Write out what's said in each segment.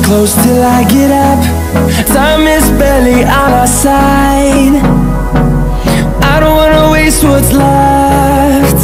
close till I get up. Time is barely on our side. I don't wanna waste what's left.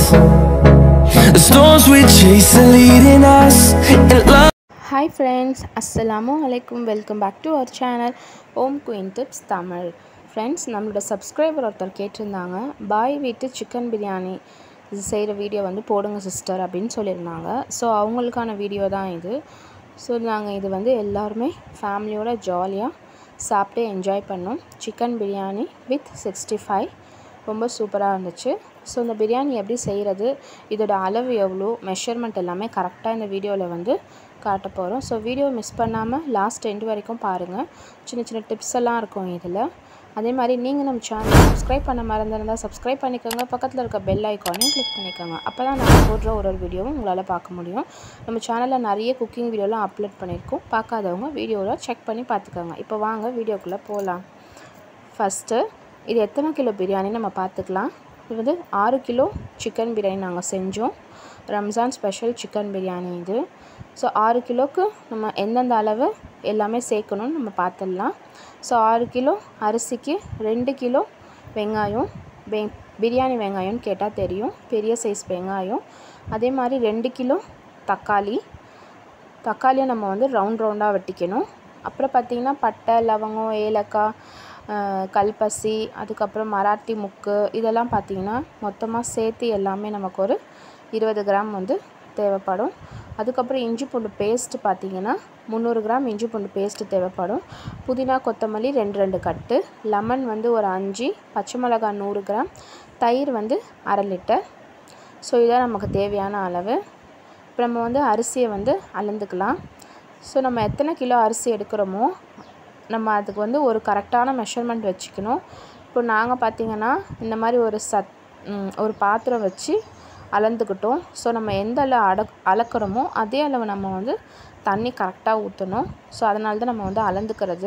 The storms we chase are leading us, and love. Hi friends அஸ்ஸலாமு அலைக்கும் welcome back to our channel ஓம் queen tips Tamil friends நம்மளோட subscriber ஒருத்தர் கேட்டிருந்தாங்க பாய் வீட்டு chicken biryani இது செய்கிற video வந்து போடுங்க சிஸ்டர் அப்படின்னு சொல்லியிருந்தாங்க ஸோ அவங்களுக்கான வீடியோ தான் இது ஸோ நாங்கள் இது வந்து எல்லாருமே ஃபேமிலியோட ஜாலியாக சாப்பிட்டு என்ஜாய் பண்ணோம் chicken biryani with sixty five ரொம்ப சூப்பராக இருந்துச்சு ஸோ இந்த பிரியாணி எப்படி செய்கிறது இதோட அளவு எவ்வளோ மெஷர்மெண்ட் எல்லாமே கரெக்டாக இந்த வீடியோவில் வந்து காட்ட போகிறோம் ஸோ வீடியோ மிஸ் பண்ணாமல் லாஸ்ட் எண்டு வரைக்கும் பாருங்கள் சின்ன சின்ன டிப்ஸ் எல்லாம் இருக்கும் இதில் அதே மாதிரி நீங்கள் நம்ம சேனல் சப்ஸ்கிரைப் பண்ண மறந்துருந்தால் சப்ஸ்கிரைப் பண்ணிக்கோங்க பக்கத்தில் இருக்க பெல் ஐக்கானையும் கிளிக் பண்ணிக்கோங்க அப்போ தான் நாங்கள் போடுற ஒரு ஒரு வீடியோவும் உங்களால் பார்க்க முடியும் நம்ம சேனலில் நிறைய குக்கிங் வீடியோலாம் அப்லோட் பண்ணியிருக்கோம் பார்க்காதவங்க வீடியோவில் செக் பண்ணி பார்த்துக்கோங்க இப்போ வாங்க வீடியோக்குள்ளே போகலாம் ஃபஸ்ட்டு இது எத்தனை கிலோ பிரியாணி நம்ம பார்த்துக்கலாம் இது வந்து ஆறு கிலோ சிக்கன் பிரியாணி நாங்கள் செஞ்சோம் ரம்ஜான் ஸ்பெஷல் சிக்கன் பிரியாணி இது ஸோ ஆறு கிலோக்கு நம்ம எந்தெந்த அளவு எல்லாமே சேர்க்கணும்னு நம்ம பார்த்துடலாம் ஸோ ஆறு கிலோ அரிசிக்கு ரெண்டு கிலோ வெங்காயம் வெ பிரியாணி வெங்காயம்னு கேட்டால் தெரியும் பெரிய சைஸ் வெங்காயம் அதே மாதிரி ரெண்டு கிலோ தக்காளி தக்காளியை நம்ம வந்து ரவுண்ட் ரவுண்டாக வெட்டிக்கணும் அப்புறம் பார்த்திங்கன்னா பட்டை லவங்கம் ஏலக்காய் ஆஹ் கல்பசி அதுக்கப்புறம் மராட்டி முக்கு இதெல்லாம் பார்த்திங்கன்னா மொத்தமாக சேர்த்து எல்லாமே நமக்கு ஒரு இருபது கிராம் வந்து தேவைப்படும் அதுக்கப்புறம் இஞ்சி பூண்டு பேஸ்ட் பார்த்திங்கன்னா முந்நூறு கிராம் இஞ்சி பூண்டு பேஸ்ட்டு தேவைப்படும் புதினா கொத்தமல்லி ரெண்டு ரெண்டு கட்டு லெமன் வந்து ஒரு அஞ்சு பச்சை மிளகாய் நூறு கிராம் தயிர் வந்து அரை லிட்டர் ஸோ இதான் நமக்கு தேவையான அளவு இப்போ நம்ம வந்து அரிசியை வந்து அளந்துக்கலாம் ஸோ நம்ம எத்தனை கிலோ அரிசி எடுக்கிறோமோ நம்ம அதுக்கு வந்து ஒரு கரெக்டான மெஷர்மெண்ட் வச்சுக்கணும் இப்போ நாங்கள் பார்த்திங்கன்னா இந்த மாதிரி ஒரு சத் ம், ஒரு பாத்திரம் வச்சு அளந்துக்கிட்டோம் ஸோ நம்ம எந்த அளவு அட அளக்குறோமோ அதே அளவு நம்ம வந்து தண்ணி கரெக்டாக ஊற்றணும் ஸோ அதனால தான் நம்ம வந்து அளந்துக்கிறது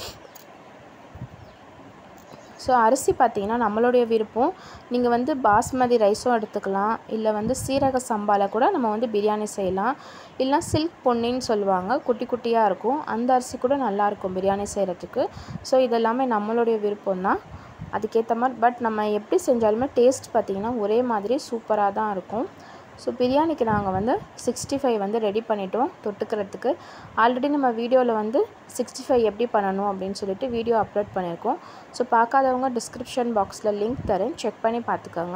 ஸோ அரிசி பார்த்தீங்கன்னா நம்மளுடைய விருப்பம் நீங்கள் வந்து பாஸ்மதி ரைஸும் எடுத்துக்கலாம் இல்லை வந்து சீரக சம்பால கூட நம்ம வந்து பிரியாணி செய்யலாம் இல்லைனா சில்க் பொன்னின்னு சொல்லுவாங்க குட்டி குட்டியாக இருக்கும் அந்த அரிசி கூட நல்லாயிருக்கும் பிரியாணி செய்கிறதுக்கு ஸோ இதெல்லாமே நம்மளுடைய விருப்பம் தான் அதுக்கேற்ற மாதிரி பட் நம்ம எப்படி செஞ்சாலுமே டேஸ்ட் பார்த்திங்கன்னா ஒரே மாதிரி சூப்பராக தான் இருக்கும் ஸோ பிரியாணிக்கு நாங்கள் வந்து சிக்ஸ்டி ஃபைவ் வந்து ரெடி பண்ணிட்டோம் தொட்டுக்கிறதுக்கு ஆல்ரெடி நம்ம வீடியோவில் வந்து சிக்ஸ்டி ஃபைவ் எப்படி பண்ணணும் அப்படின்னு சொல்லிட்டு வீடியோ அப்லோட் பண்ணியிருக்கோம் ஸோ பார்க்காதவங்க டிஸ்கிரிப்ஷன் பாக்ஸில் லிங்க் தரேன் செக் பண்ணி பார்த்துக்கோங்க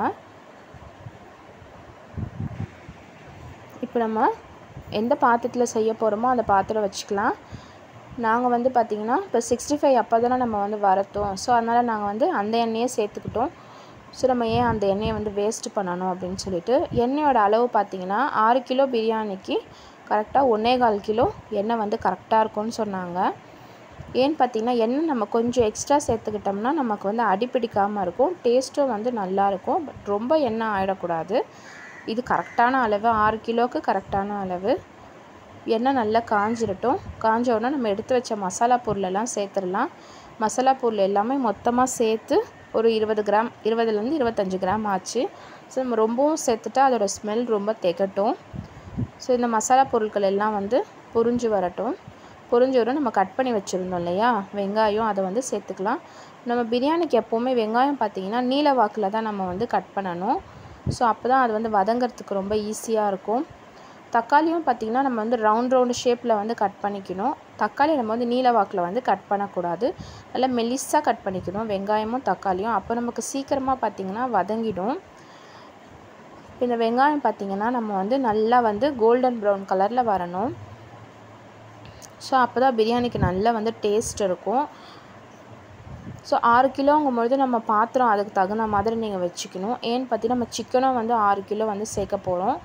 இப்போ நம்ம எந்த பாத்திரத்தில் செய்ய போகிறோமோ அந்த பாத்திரம் வச்சுக்கலாம் நாங்கள் வந்து பார்த்திங்கன்னா இப்போ சிக்ஸ்டி ஃபைவ் அப்போ தானே நம்ம வந்து வரத்தோம் ஸோ அதனால் நாங்கள் வந்து அந்த எண்ணெயை சேர்த்துக்கிட்டோம் ஸோ நம்ம ஏன் அந்த எண்ணெயை வந்து வேஸ்ட் பண்ணணும் அப்படின்னு சொல்லிட்டு எண்ணெயோட அளவு பார்த்திங்கன்னா ஆறு கிலோ பிரியாணிக்கு கரெக்டாக ஒன்றே கால் கிலோ எண்ணெய் வந்து கரெக்டாக இருக்கும்னு சொன்னாங்க ஏன்னு பார்த்தீங்கன்னா எண்ணெய் நம்ம கொஞ்சம் எக்ஸ்ட்ரா சேர்த்துக்கிட்டோம்னா நமக்கு வந்து அடிப்பிடிக்காமல் இருக்கும் டேஸ்ட்டும் வந்து நல்லாயிருக்கும் பட் ரொம்ப எண்ணெய் ஆகிடக்கூடாது இது கரெக்டான அளவு ஆறு கிலோவுக்கு கரெக்டான அளவு எண்ணெய் நல்லா காஞ்சிரட்டும் காஞ்ச உடனே நம்ம எடுத்து வச்ச மசாலா பொருளெல்லாம் சேர்த்துடலாம் மசாலா பொருள் எல்லாமே மொத்தமாக சேர்த்து ஒரு இருபது கிராம் இருபதுலேருந்து இருபத்தஞ்சி கிராம் ஆச்சு ஸோ நம்ம ரொம்பவும் சேர்த்துட்டா அதோடய ஸ்மெல் ரொம்ப திகட்டும் ஸோ இந்த மசாலா பொருட்கள் எல்லாம் வந்து பொரிஞ்சு வரட்டும் பொரிஞ்சு வரும் நம்ம கட் பண்ணி வச்சுருந்தோம் இல்லையா வெங்காயம் அதை வந்து சேர்த்துக்கலாம் நம்ம பிரியாணிக்கு எப்போவுமே வெங்காயம் பார்த்தீங்கன்னா நீல வாக்கில் தான் நம்ம வந்து கட் பண்ணணும் ஸோ அப்போ தான் அது வந்து வதங்கிறதுக்கு ரொம்ப ஈஸியாக இருக்கும் தக்காளியும் பார்த்திங்கன்னா நம்ம வந்து ரவுண்ட் ரவுண்டு ஷேப்பில் வந்து கட் பண்ணிக்கணும் தக்காளி நம்ம வந்து நீல வாக்கில் வந்து கட் பண்ணக்கூடாது நல்லா மெலிசாக கட் பண்ணிக்கணும் வெங்காயமும் தக்காளியும் அப்போ நமக்கு சீக்கிரமாக பார்த்திங்கன்னா வதங்கிடும் இப்போ இந்த வெங்காயம் பார்த்திங்கன்னா நம்ம வந்து நல்லா வந்து கோல்டன் ப்ரௌன் கலரில் வரணும் ஸோ அப்போ தான் பிரியாணிக்கு நல்லா வந்து டேஸ்ட் இருக்கும் ஸோ ஆறு கிலோங்கும்பொழுது நம்ம பாத்திரம் அதுக்கு தகுந்த மாதிரி நீங்கள் வச்சுக்கணும் ஏன்னு பார்த்தீங்கன்னா நம்ம சிக்கனும் வந்து ஆறு கிலோ வந்து சேர்க்க போகிறோம்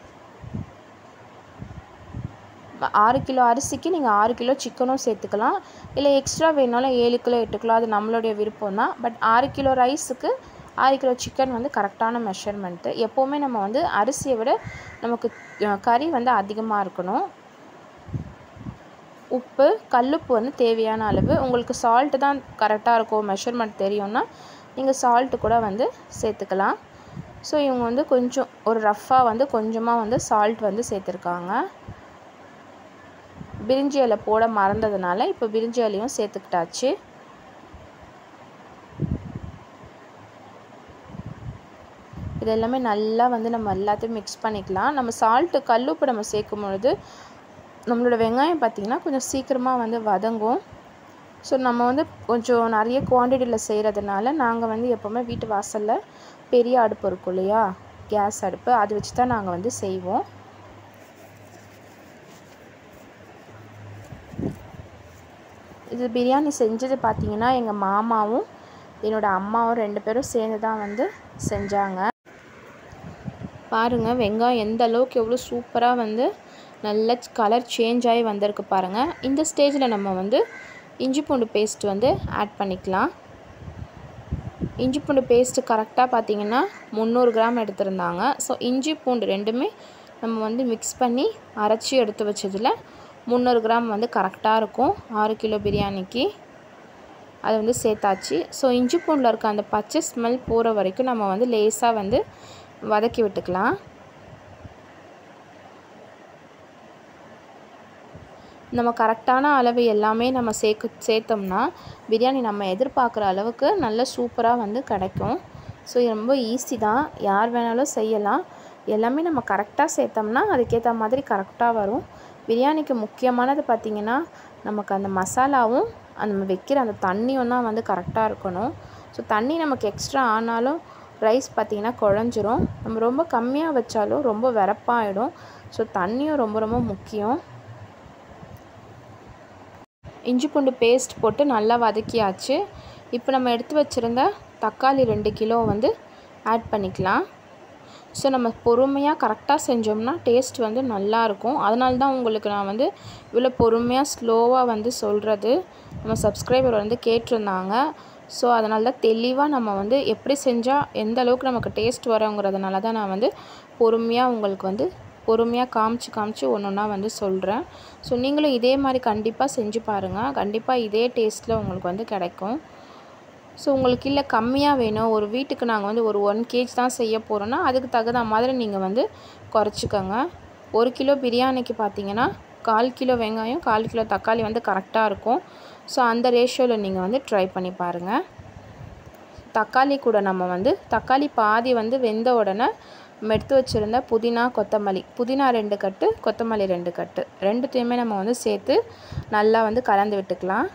ஆறு கிலோ அரிசிக்கு நீங்கள் ஆறு கிலோ சிக்கனும் சேர்த்துக்கலாம் இல்லை எக்ஸ்ட்ரா வேணாலும் ஏழு கிலோ எட்டு கிலோ அது நம்மளுடைய விருப்பம் தான் பட் ஆறு கிலோ ரைஸுக்கு ஆறு கிலோ சிக்கன் வந்து கரெக்டான மெஷர்மெண்ட்டு எப்போவுமே நம்ம வந்து அரிசியை விட நமக்கு அஹ், கறி வந்து அதிகமாக இருக்கணும் உப்பு கல்லுப்பு வந்து தேவையான அளவு உங்களுக்கு சால்ட்டு தான் கரெக்டாக இருக்கும் மெஷர்மெண்ட் தெரியும்னா நீங்கள் சால்ட்டு கூட வந்து சேர்த்துக்கலாம் ஸோ இவங்க வந்து கொஞ்சம் ஒரு ரஃப்பாக வந்து கொஞ்சமாக வந்து சால்ட் வந்து சேர்த்துருக்காங்க பிரிஞ்சி இலை போட மறந்ததுனால இப்போ பிரிஞ்சி இலையும் சேர்த்துக்கிட்டாச்சு இது எல்லாமே நல்லா வந்து நம்ம எல்லாத்தையும் மிக்ஸ் பண்ணிக்கலாம் நம்ம சால்ட்டு கல்லுப்பு நம்ம சேர்க்கும் பொழுது நம்மளோட வெங்காயம் பார்த்திங்கன்னா கொஞ்சம் சீக்கிரமாக வந்து வதங்கும் ஸோ நம்ம வந்து கொஞ்சம் நிறைய குவான்டிட்டியில் செய்கிறதுனால நாங்கள் வந்து எப்போவுமே வீட்டு வாசலில் பெரிய அடுப்பு இருக்கும் இல்லையா கேஸ் அடுப்பு அது வச்சு தான் நாங்கள் வந்து செய்வோம் இது பிரியாணி செஞ்சது பார்த்திங்கன்னா எங்கள் மாமாவும் என்னோடய அம்மாவும் ரெண்டு பேரும் சேர்ந்து தான் வந்து செஞ்சாங்க பாருங்கள் வெங்காயம் எந்த அளவுக்கு எவ்வளோ சூப்பராக வந்து நல்ல கலர் சேஞ்ச் ஆகி வந்திருக்கு பாருங்கள் இந்த ஸ்டேஜில் நம்ம வந்து இஞ்சி பூண்டு பேஸ்ட் வந்து ஆட் பண்ணிக்கலாம் இஞ்சி பூண்டு பேஸ்ட்டு கரெக்டாக பார்த்தீங்கன்னா முந்நூறு கிராம் எடுத்திருந்தாங்க ஸோ இஞ்சி பூண்டு ரெண்டுமே நம்ம வந்து மிக்ஸ் பண்ணி அரைச்சி எடுத்து வச்சதில் முந்நூறு கிராம் வந்து கரெக்டாக இருக்கும் ஆறு கிலோ பிரியாணிக்கு அதை வந்து சேர்த்தாச்சு ஸோ இஞ்சி பூண்டில் இருக்க அந்த பச்சை ஸ்மெல் போகிற வரைக்கும் நம்ம வந்து லேஸாக வந்து வதக்கி விட்டுக்கலாம் நம்ம கரெக்டான அளவு எல்லாமே நம்ம சேர்க்க சேர்த்தோம்னா பிரியாணி நம்ம எதிர்பார்க்குற அளவுக்கு நல்ல சூப்பராக வந்து கிடைக்கும் ஸோ இது ரொம்ப ஈஸி தான் யார் வேணாலும் செய்யலாம் எல்லாமே நம்ம கரெக்டாக சேர்த்தோம்னா அதுக்கேற்ற மாதிரி கரெக்டாக வரும் பிரியாணிக்கு முக்கியமானது பார்த்திங்கன்னா நமக்கு அந்த மசாலாவும் அந்த நம்ம வைக்கிற அந்த தண்ணியும் தான் வந்து கரெக்டாக இருக்கணும் ஸோ தண்ணி நமக்கு எக்ஸ்ட்ரா ஆனாலும் ரைஸ் பார்த்திங்கன்னா குழஞ்சிரும் நம்ம ரொம்ப கம்மியாக வச்சாலும் ரொம்ப வெறப்பாயிடும் ஸோ தண்ணியும் ரொம்ப ரொம்ப முக்கியம் இஞ்சி பூண்டு பேஸ்ட் போட்டு நல்லா வதக்கியாச்சு இப்போ நம்ம எடுத்து வச்சுருந்த தக்காளி ரெண்டு கிலோ வந்து ஆட் பண்ணிக்கலாம் ஸோ நம்ம பொறுமையாக கரெக்டாக செஞ்சோம்னா டேஸ்ட் வந்து நல்லாயிருக்கும் அதனால தான் உங்களுக்கு நான் வந்து இவ்வளோ பொறுமையாக ஸ்லோவாக வந்து சொல்கிறது நம்ம சப்ஸ்கிரைபர் வந்து கேட்டிருந்தாங்க ஸோ அதனால தான் தெளிவாக நம்ம வந்து எப்படி செஞ்சால் எந்த அளவுக்கு நமக்கு டேஸ்ட் வருங்கிறதுனால தான் நான் வந்து பொறுமையாக உங்களுக்கு வந்து பொறுமையாக காமிச்சு காமிச்சு ஒன்று ஒன்றா வந்து சொல்கிறேன் ஸோ நீங்களும் இதே மாதிரி கண்டிப்பாக செஞ்சு பாருங்கள் கண்டிப்பாக இதே டேஸ்ட்டில் உங்களுக்கு வந்து கிடைக்கும் ஸோ உங்களுக்கு இல்லை கம்மியாக வேணும் ஒரு வீட்டுக்கு நாங்கள் வந்து ஒரு ஒன் கேஜ் தான் செய்ய போகிறோன்னா அதுக்கு தகுந்த மாதிரி நீங்கள் வந்து குறைச்சிக்கோங்க ஒரு கிலோ பிரியாணிக்கு பார்த்தீங்கன்னா கால் கிலோ வெங்காயம் கால் கிலோ தக்காளி வந்து கரெக்டாக இருக்கும் ஸோ அந்த ரேஷியோவில் நீங்கள் வந்து ட்ரை பண்ணி பாருங்கள் தக்காளி கூட நம்ம வந்து தக்காளி பாதி வந்து வெந்த உடனே நம்ம எடுத்து வச்சுருந்த புதினா கொத்தமல்லி புதினா ரெண்டு கட்டு கொத்தமல்லி ரெண்டு கட்டு ரெண்டுத்தையுமே நம்ம வந்து சேர்த்து நல்லா வந்து கலந்து விட்டுக்கலாம்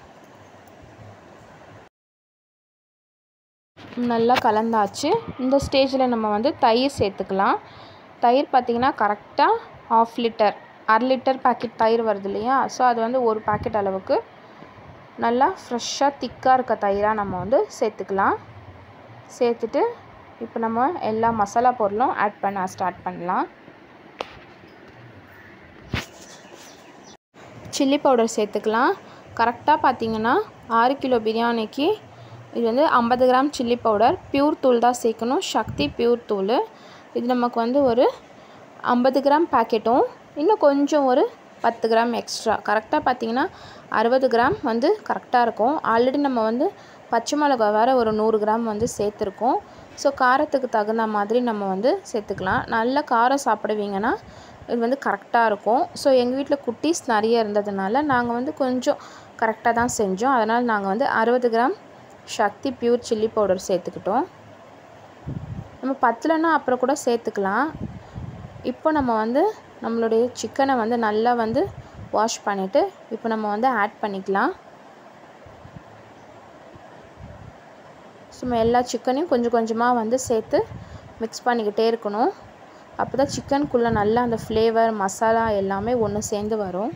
நல்லா கலந்தாச்சு இந்த ஸ்டேஜில் நம்ம வந்து தயிர் சேர்த்துக்கலாம் தயிர் பார்த்திங்கன்னா கரெக்டாக ஆஃப் லிட்டர் அரை லிட்டர் பாக்கெட் தயிர் வருது இல்லையா ஸோ அது வந்து ஒரு பாக்கெட் அளவுக்கு நல்லா ஃப்ரெஷ்ஷாக திக்காக இருக்க தயிராக நம்ம வந்து சேர்த்துக்கலாம் சேர்த்துட்டு இப்போ நம்ம எல்லா மசாலா பொருளும் ஆட் பண்ண ஸ்டார்ட் பண்ணலாம் சில்லி பவுடர் சேர்த்துக்கலாம் கரெக்டாக பார்த்தீங்கன்னா ஆறு கிலோ பிரியாணிக்கு இது வந்து ஐம்பது கிராம் சில்லி பவுடர் பியூர் தூள் தான் சேர்க்கணும் சக்தி பியூர் தூள் இது நமக்கு வந்து ஒரு ஐம்பது கிராம் பாக்கெட்டும் இன்னும் கொஞ்சம் ஒரு பத்து கிராம் எக்ஸ்ட்ரா கரெக்டாக பார்த்தீங்கன்னா அறுபது கிராம் வந்து கரெக்டாக இருக்கும் ஆல்ரெடி நம்ம வந்து பச்சை மிளகா வேறு ஒரு நூறு கிராம் வந்து சேர்த்துருக்கோம் ஸோ காரத்துக்கு தகுந்த மாதிரி நம்ம வந்து சேர்த்துக்கலாம் நல்ல காரம் சாப்பிடுவீங்கன்னா இது வந்து கரெக்டாக இருக்கும் ஸோ எங்கள் வீட்டில் குட்டீஸ் நிறைய இருந்ததுனால நாங்கள் வந்து கொஞ்சம் கரெக்டாக தான் செஞ்சோம் அதனால் நாங்கள் வந்து அறுபது gram Sakthi pure chilli powder சேர்த்துக்கிட்டோம் நம்ம பத்தலைன்னா அப்புறம் கூட சேர்த்துக்கலாம் இப்போ நம்ம வந்து நம்மளுடைய சிக்கனை வந்து நல்லா வந்து வாஷ் பண்ணிவிட்டு இப்போ நம்ம வந்து ஆட் பண்ணிக்கலாம் சும்மா எல்லா சிக்கனையும் கொஞ்சம் கொஞ்சமாக வந்து சேர்த்து மிக்ஸ் பண்ணிக்கிட்டே இருக்கணும் அப்போ தான் சிக்கனுக்குள்ளே நல்லா அந்த ஃப்ளேவர் மசாலா எல்லாமே ஒன்று சேர்ந்து வரும்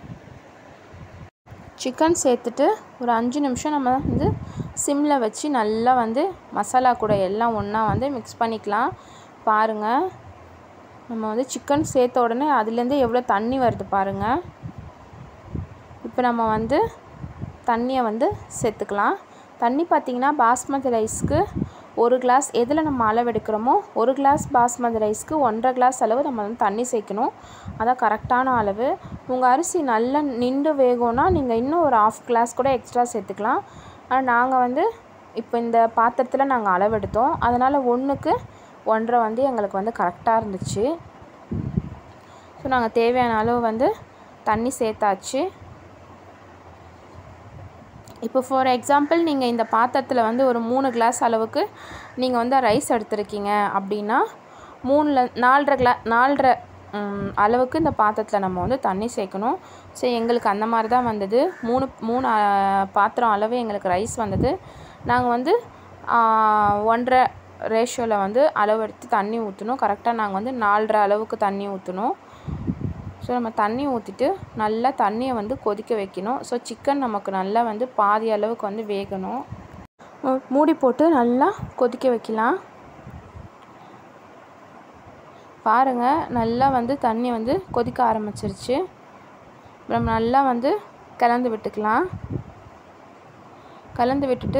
சிக்கன் சேர்த்துட்டு ஒரு அஞ்சு நிமிஷம் நம்ம வந்து சிம்மில் வச்சு நல்லா வந்து மசாலா கூட எல்லாம் ஒன்றா வந்து மிக்ஸ் பண்ணிக்கலாம் பாருங்கள் நம்ம வந்து சிக்கன் சேர்த்த உடனே அதுலேருந்து எவ்வளோ தண்ணி வருது பாருங்கள் இப்போ நம்ம வந்து தண்ணியை வந்து சேர்த்துக்கலாம் தண்ணி பார்த்திங்கன்னா பாஸ்மதி ரைஸ்க்கு ஒரு கிளாஸ் எதில் நம்ம அளவு எடுக்கிறோமோ ஒரு கிளாஸ் பாஸ்மதி ரைஸ்க்கு ஒன்றரை கிளாஸ் அளவு நம்ம வந்து தண்ணி சேர்க்கணும் அதான் கரெக்டான அளவு உங்கள் அரிசி நல்லா நின்று வேகும்னா நீங்கள் இன்னும் ஒரு ஆஃப் கிளாஸ் கூட எக்ஸ்ட்ரா சேர்த்துக்கலாம் ஆனால் நாங்கள் வந்து இப்போ இந்த பாத்திரத்தில் நாங்கள் அளவெடுத்தோம் அதனால் ஒன்றுக்கு ஒன்றரை வந்து எங்களுக்கு வந்து கரெக்டாக இருந்துச்சு ஸோ நாங்கள் தேவையான அளவு வந்து தண்ணி சேர்த்தாச்சு இப்போ ஃபார் எக்ஸாம்பிள் நீங்கள் இந்த பாத்திரத்தில் வந்து ஒரு மூணு கிளாஸ் அளவுக்கு நீங்கள் வந்து ரைஸ் எடுத்திருக்கீங்க அப்படின்னா மூணில் நாலரை கிளா நாலரை ம், அளவுக்கு இந்த பாத்திரத்தில் நம்ம வந்து தண்ணி சேர்க்கணும் ஸோ எங்களுக்கு அந்த மாதிரி தான் வந்தது மூணு மூணு ஆ, பாத்திரம் அளவு எங்களுக்கு ரைஸ் வந்தது நாங்கள் வந்து ஆ, ஒன்றரை ரேஷியோவில் வந்து அளவு எடுத்து தண்ணி ஊற்றணும் கரெக்டாக நாங்கள் வந்து நாலரை அளவுக்கு தண்ணி ஊற்றணும் ஸோ நம்ம தண்ணி ஊற்றிட்டு நல்லா தண்ணியை வந்து கொதிக்க வைக்கணும் ஸோ சிக்கன் நமக்கு நல்லா வந்து பாதி அளவுக்கு வந்து வேகணும் மூ- மூடி போட்டு நல்லா கொதிக்க வைக்கலாம் பாருங்கள் நல்லா வந்து தண்ணி வந்து கொதிக்க ஆரம்பிச்சிருச்சு நம்ம நல்லா வந்து கலந்து விட்டுக்கலாம் கலந்து விட்டுட்டு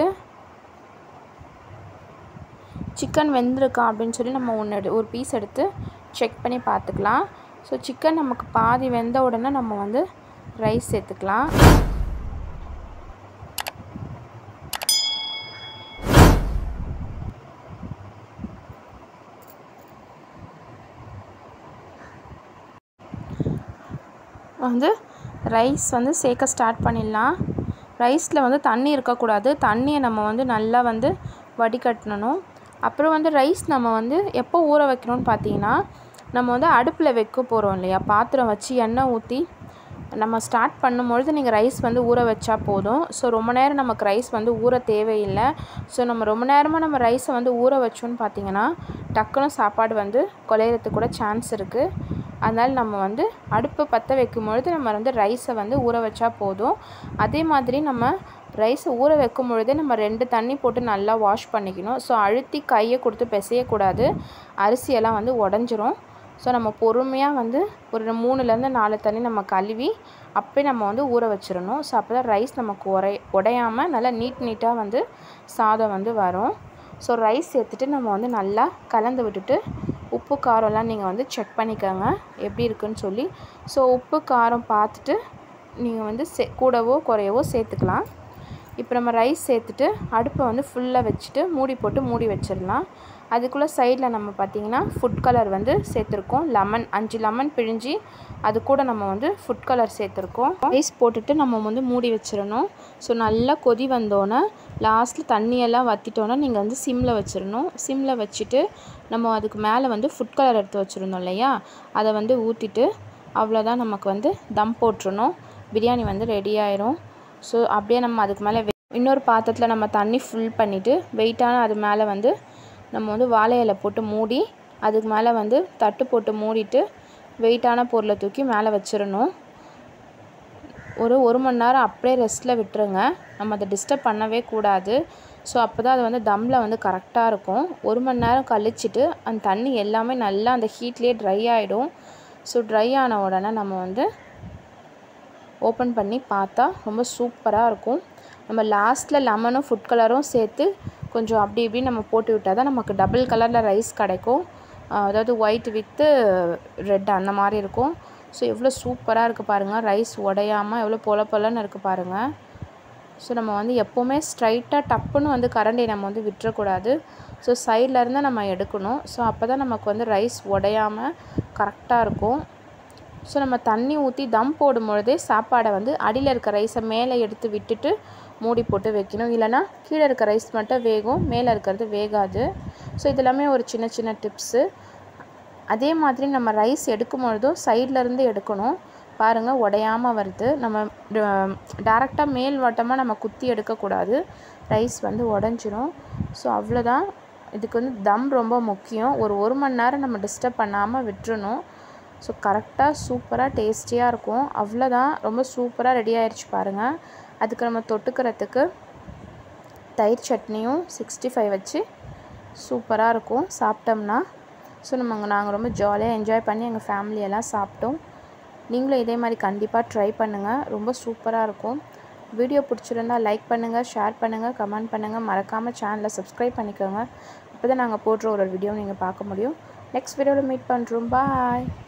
சிக்கன் வெந்திருக்கா அப்படின்னு சொல்லி நம்ம ஒன்று எடு ஒரு பீஸ் எடுத்து செக் பண்ணி பார்த்துக்கலாம் ஸோ சிக்கன் நமக்கு பாதி வெந்த உடனே நம்ம வந்து ரைஸ் சேர்த்துக்கலாம் வந்து ரைஸ் வந்து சேர்க்க ஸ்டார்ட் பண்ணிடலாம் ரைஸில் வந்து தண்ணி இருக்கக்கூடாது தண்ணியை நம்ம வந்து நல்லா வந்து வடிகட்டணும் அப்புறம் வந்து ரைஸ் நம்ம வந்து எப்போ ஊற வைக்கணும்னு பார்த்தீங்கன்னா நம்ம வந்து அடுப்பில் வைக்க போகிறோம் இல்லையா பாத்திரம் வச்சு எண்ணெய் ஊற்றி நம்ம ஸ்டார்ட் பண்ணும்பொழுது நீங்கள் ரைஸ் வந்து ஊற வச்சா போதும் ஸோ ரொம்ப நேரம் நமக்கு ரைஸ் வந்து ஊற தேவையில்லை ஸோ நம்ம ரொம்ப நேரமாக நம்ம ரைஸை வந்து ஊற வச்சோன்னு பார்த்தீங்கன்னா டக்குன்னு சாப்பாடு வந்து குலையிறதுக்கு கூட சான்ஸ் இருக்குது அதனால் நம்ம வந்து அடுப்பு பற்ற வைக்கும் பொழுது நம்ம வந்து ரைஸை வந்து ஊற வச்சா போதும் அதே மாதிரி நம்ம ரைஸை ஊற வைக்கும் பொழுதே நம்ம ரெண்டு தண்ணி போட்டு நல்லா வாஷ் பண்ணிக்கணும் ஸோ அழுத்தி கையை கொடுத்து பிசையக்கூடாது அரிசியெல்லாம் வந்து உடஞ்சிரும் ஸோ நம்ம பொறுமையாக வந்து ஒரு மூணுலேருந்து நாலு தண்ணி நம்ம கழுவி அப்போயே நம்ம வந்து ஊற வச்சிடணும் ஸோ அப்போ தான் ரைஸ் நமக்கு உரை உடையாமல் நல்லா நீட் நீட்டாக வந்து சாதம் வந்து வரும் ஸோ ரைஸ் சேர்த்துட்டு நம்ம வந்து நல்லா கலந்து விட்டுட்டு உப்பு காரம்லாம் நீங்கள் வந்து செக் பண்ணிக்கோங்க எப்படி இருக்குன்னு சொல்லி ஸோ உப்பு காரம் பார்த்துட்டு நீங்கள் வந்து சே கூடவோ குறையவோ சேர்த்துக்கலாம் இப்போ நம்ம ரைஸ் சேர்த்துட்டு அடுப்பை வந்து ஃபுல்லாக வச்சுட்டு மூடி போட்டு மூடி வச்சிடலாம் அதுக்குள்ளே சைடில் நம்ம பார்த்திங்கன்னா ஃபுட் கலர் வந்து சேர்த்துருக்கோம் லெமன் அஞ்சு லெமன் பிழிஞ்சி அது கூட நம்ம வந்து ஃபுட் கலர் சேர்த்துருக்கோம் ரைஸ் போட்டுட்டு நம்ம வந்து மூடி வச்சிடணும் ஸோ நல்லா கொதி வந்தோன்னே லாஸ்ட்டில் தண்ணியெல்லாம் வற்றிட்டோன்னே நீங்கள் வந்து சிம்மில் வச்சிடணும் சிம்மில் வச்சுட்டு நம்ம அதுக்கு மேலே வந்து ஃபுட் கலர் எடுத்து வச்சுருந்தோம் இல்லையா அதை வந்து ஊற்றிட்டு அவ்வளோதான் நமக்கு வந்து தம் போட்டுறணும் பிரியாணி வந்து ரெடி ஆயிரும் ஸோ அப்படியே நம்ம அதுக்கு மேலே இன்னொரு பாத்திரத்தில் நம்ம தண்ணி ஃபில் பண்ணிவிட்டு வெயிட்டான அது மேலே வந்து நம்ம வந்து வாழை இலை போட்டு மூடி அதுக்கு மேலே வந்து தட்டு போட்டு மூடிட்டு வெயிட்டான பொருளை தூக்கி மேலே வச்சிடணும் ஒரு ஒரு மணி நேரம் அப்படியே ரெஸ்ட்டில் விட்டுருங்க நம்ம அதை டிஸ்டர்ப் பண்ணவே கூடாது ஸோ அப்போ தான் அது வந்து தம்மில் வந்து கரெக்டாக இருக்கும் ஒரு மணி நேரம் கழிச்சிட்டு அந்த தண்ணி எல்லாமே நல்லா அந்த ஹீட்லேயே ட்ரை ஆகிடும் ஸோ ட்ரை ஆன உடனே நம்ம வந்து ஓப்பன் பண்ணி பார்த்தா ரொம்ப சூப்பராக இருக்கும் நம்ம லாஸ்ட்டில் லெமனும் ஃபுட் கலரும் சேர்த்து கொஞ்சம் அப்படி இப்படி நம்ம போட்டு விட்டால் தான் நமக்கு டபுள் கலரில் ரைஸ் கிடைக்கும் ஆஹ் அதாவது ஒயிட் வித்து ரெட் அந்த மாதிரி இருக்கும் ஸோ எவ்வளோ சூப்பராக இருக்குது பாருங்கள் ரைஸ் உடையாமல் எவ்வளோ பொல பொலன்னு இருக்குது பாருங்கள் ஸோ நம்ம வந்து எப்போவுமே ஸ்ட்ரைட்டாக டப்புன்னு வந்து கரண்டியை நம்ம வந்து விட்டுறக்கூடாது ஸோ சைடில் இருந்து நம்ம எடுக்கணும் ஸோ அப்போ தான் நமக்கு வந்து ரைஸ் உடையாமல் கரெக்டாக இருக்கும் ஸோ நம்ம தண்ணி ஊற்றி தம் போடும் பொழுதே சாப்பாடை வந்து அடியில் இருக்க ரைஸை மேலே எடுத்து விட்டுட்டு மூடி போட்டு வைக்கணும் இல்லைனா கீழே இருக்க ரைஸ் மட்டும் வேகும் மேலே இருக்கிறது வேகாது ஸோ இதெல்லாமே ஒரு சின்ன சின்ன டிப்ஸு அதே மாதிரி நம்ம ரைஸ் எடுக்கும் பொழுதும் சைடில் இருந்து எடுக்கணும் பாருங்கள் உடையாமல் வருது நம்ம டேரெக்டாக மேல் வட்டமாக நம்ம குத்தி எடுக்கக்கூடாது ரைஸ் வந்து உடஞ்சிரும் ஸோ அவ்வளோதான் இதுக்கு வந்து தம் ரொம்ப முக்கியம் ஒரு ஒரு மணி நேரம் நம்ம டிஸ்டர்ப் பண்ணாமல் விட்டுறணும் ஸோ கரெக்டாக சூப்பராக டேஸ்டியாக இருக்கும் அவ்வளோதான் ரொம்ப சூப்பராக ரெடி ஆயிடுச்சு பாருங்கள் அதுக்கு நம்ம தொட்டுக்கிறதுக்கு தயிர் சட்னியும் சிக்ஸ்டி ஃபைவ் வச்சு சூப்பராக இருக்கும் சாப்பிட்டோம்னா ஸோ நம்ம நாங்கள் ரொம்ப ஜாலியாக என்ஜாய் பண்ணி எங்கள் ஃபேமிலியெல்லாம் சாப்பிட்டோம் நீங்களும் இதே மாதிரி கண்டிப்பாக ட்ரை பண்ணுங்கள் ரொம்ப சூப்பராக இருக்கும் வீடியோ பிடிச்சிருந்தா லைக் பண்ணுங்கள் ஷேர் பண்ணுங்கள் கமெண்ட் பண்ணுங்கள் மறக்காமல் சேனலை சப்ஸ்கிரைப் பண்ணிக்கோங்க அப்போ தான் நாங்கள் போடுற ஒரு வீடியோ நீங்கள் பார்க்க முடியும் நெக்ஸ்ட் வீடியோவில் மீட் பண்ணுறோம் பாய்